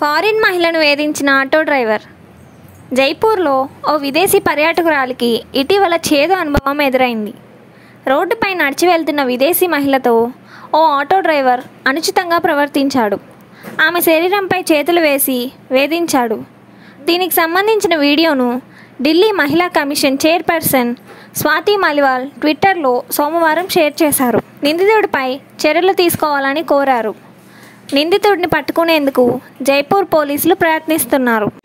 foreign మహిళను వేధించిన auto driver జైపూర్లో ఓ విదేశీ పర్యాటకురాలికి ఇటీవల చేదు అనుభవం ఎదురైంది రోడ్డుపై నడిచి వెళ్తున్న విదేశీ మహిళతో ఓ ఆటో డ్రైవర్ అనుచితంగా ప్రవర్తించాడు ఆమె శరీరంపై చేతులు వేసి వేధించాడు దీనికి సంబంధించిన వీడియోను ఢిల్లీ మహిళా కమిషన్ చైర్పర్సన్ స్వాతి మలివాల్ ట్విట్టర్లో సోమవారం షేర్ చేశారు నిందితుడిపై చర్యలు తీసుకోవాలని కోరారు నిందితుడిని పట్టుకునేందుకు జైపూర్ పోలీసులు ప్రయత్నిస్తున్నారు